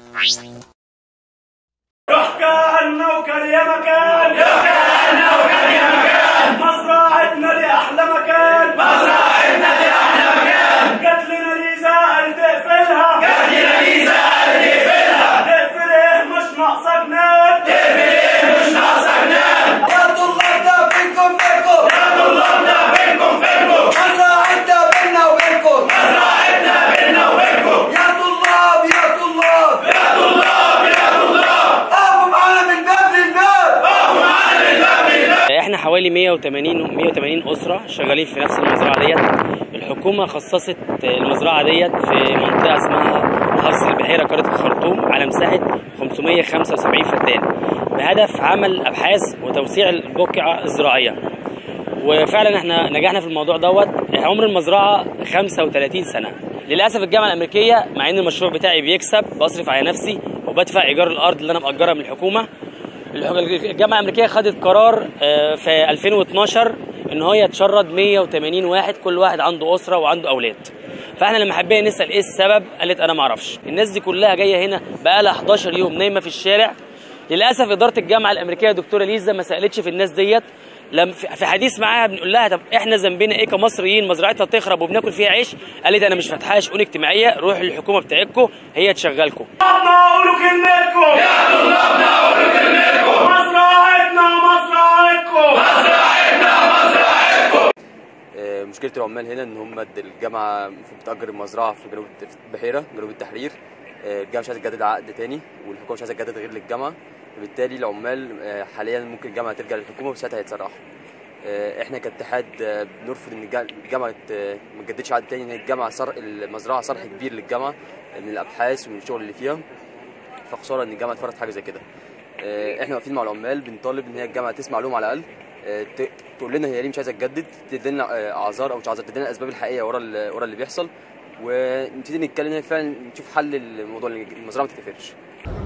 يحكى أنه كان يا مكان يحكى أنه كان يا مكان مزرعتنا لأحلى مكان مزرعتنا لأحلى مكان جات لنا ليزا قال تقفلها جات لنا ليزا قال تقفلها تقفل إيه مش ناقصة جنان تقفل إيه مش ناقصة جنان يا طلابنا فينكم فينكم يا طلابنا فينكم فينكم مزرعتنا بينا وبينكم مزرعتنا بينا وبينكم يا طلاب يا طلاب يا طلاب يا طلاب قفوا معانا من باب للباب اقفوا معانا من باب للباب احنا حوالي 180 180 اسره شغالين في نفس المزرعه ديت الحكومه خصصت المزرعه ديت في منطقه اسمها محافظه البحيره قريه الخرطوم على مساحه 575 فدان بهدف عمل ابحاث وتوسيع البقعه الزراعيه وفعلا احنا نجحنا في الموضوع دوت عمر المزرعه 35 سنه للاسف الجامعه الامريكيه مع ان المشروع بتاعي بيكسب بصرف على نفسي وبدفع ايجار الارض اللي انا مأجرها من الحكومه الجامعه الامريكيه خدت قرار آه، في 2012 ان هي تشرد 180 واحد كل واحد عنده اسره وعنده اولاد فاحنا لما حبينا نسال ايه السبب قالت انا ما اعرفش الناس دي كلها جايه هنا بقى لها 11 يوم نايمه في الشارع للاسف اداره الجامعه الامريكيه دكتوره ليزا ما سالتش في الناس ديت لم في في حديث معاها بنقول لها طب احنا ذنبنا ايه كمصريين مزرعتنا تخرب وبناكل فيها عيش قالت انا مش فاتحاها شؤون اجتماعيه روحوا للحكومه بتاعتكم هي تشغلكم طلابنا قولوا كلمتكم يا طلابنا قولوا كلمتكم مزرعتنا مزرعتكم مزرعتنا مزرعتكم آه، مشكله العمال هنا ان هم الجامعه المفروض بتأجر المزرعه في جنوب في البحيره جنوب التحرير آه، الجامعه مش عايزه تجدد عقد تاني والحكومه مش عايزه تجدد غير للجامعه فبالتالي العمال آه، حاليا ممكن الجامعه ترجع للحكومه وساعتها هيتسرحوا آه، احنا كاتحاد آه، بنرفض ان الجا- الجامعه آه، ما تجددش عقد تاني ان الجامعه صر المزرعه صرح كبير للجامعه من الابحاث ومن الشغل اللي فيها فخساره ان الجامعه تفرض حاجه زي كده آه، احنا واقفين مع العمال بنطالب ان هي الجامعه تسمع لهم على الاقل آه، ت- تقول لنا هي ليه مش عايزه تجدد تدينا آه، اعذار او مش عايزه تدينا الاسباب الحقيقيه ورا ال- ورا اللي بيحصل ونبتدي نتكلم هنا فعلا نشوف حل الموضوع اللي المزرعه ما تتقفلش